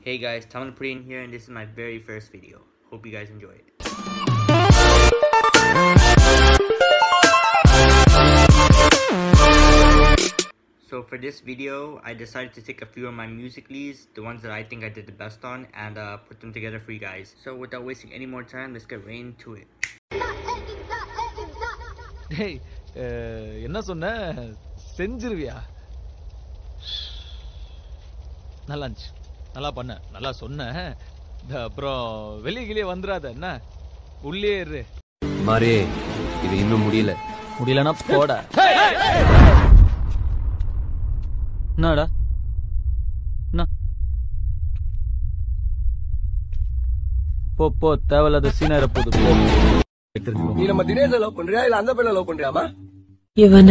Hey guys, Taman Preen here and this is my very first video. Hope you guys enjoy it. So for this video, I decided to take a few of my musicallys, the ones that I think I did the best on, and uh, put them together for you guys. So without wasting any more time, let's get right into it. டேய் அஹ், என்ன சொன்ன செஞ்சிருவியா நல்லா இருந்துச்சு நல்லா பண்ண நல்லா சொன்ன இந்த அப்புறம் வெளியே கிளியே வந்துடாத என்ன உள்ளே இரு மாறே இது இன்னும் முடியல முடியலன்னா போட என்னடா என்ன போ போ தேவையில்லாத சீனரை போது போ நீ நம்ம தினேஷ லவ் பண்றியா இல்ல அந்த பையனை லவ் பண்றியாமா இவனா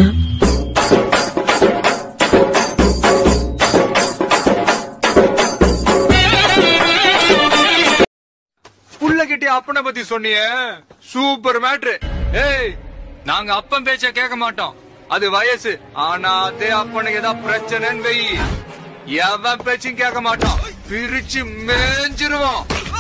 புள்ள கிட்டி அப்பனை பத்தி சொன்னியே சூப்பர் மேட்ரு ஏய் நாங்க அப்பன் பேச்ச கேட்க மாட்டோம் அது வயசு ஆனா அதே அப்பனுக்கு ஏதாவது பிரச்சனைன்னு வை எவன் பேச்சும் கேட்க மாட்டோம் பிரிச்சு மேஞ்சிருவோம்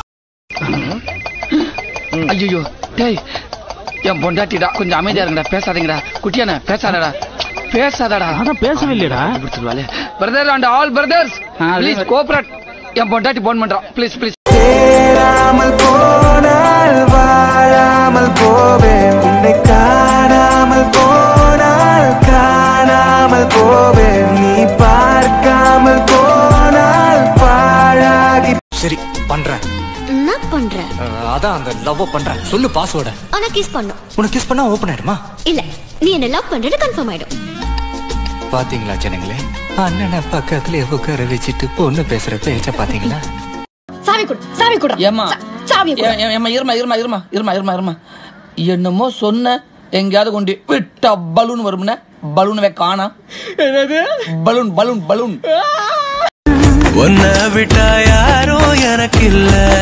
ஐயோ டேய் என் பொண்டாட்டிடா கொஞ்சம் அமைதியா இருங்கடா பேசாதீங்கடா குட்டியானே பேசாதடா பேசாதடா அதான் பேசவே இல்லையடா பிடிச்சிருவாளே brother and all brothers please cooperate என் பொண்டாட்டி போன் பண்றான் ப்ளீஸ் ப்ளீஸ் சேராமல் போனால் வாழாமல் போவேன் உன்னை காணாமல் போனால் காணாமல் போவேன் நீ பார்க்காமல் போனால் பாழாகி சரி பண்றேன் என்ன பண்ற அஹ், அதான் அந்த லவ் பண்றேன் சொல்லு பாஸ்வேர்ட உனக்கு கிஸ் பண்ணும் உனக்கு கிஸ் பண்ணா ஓபன் ஆயிடுமா இல்ல நீ என்ன லவ் பண்றது கன்ஃபார்ம் ஆயிடும் பாத்தீங்களா ஜனங்களே அண்ணனை பக்கத்துல உட்கார வச்சுட்டு பொண்ணு பேசுற பேச்ச பாத்தீங்களா சாவி கொடு சாவி கொடு ஏமா சாவி ஏமா இருமா இருமா இருமா இருமா இருமா இருமா என்னமோ சொன்ன எங்கேயாவது கொண்டு விட்டா பலூன் வரும்னே பலூனவே காணா என்னது பலூன் பலூன் பலூன் உன்னை விட்டா யாரும் எனக்கு இல்ல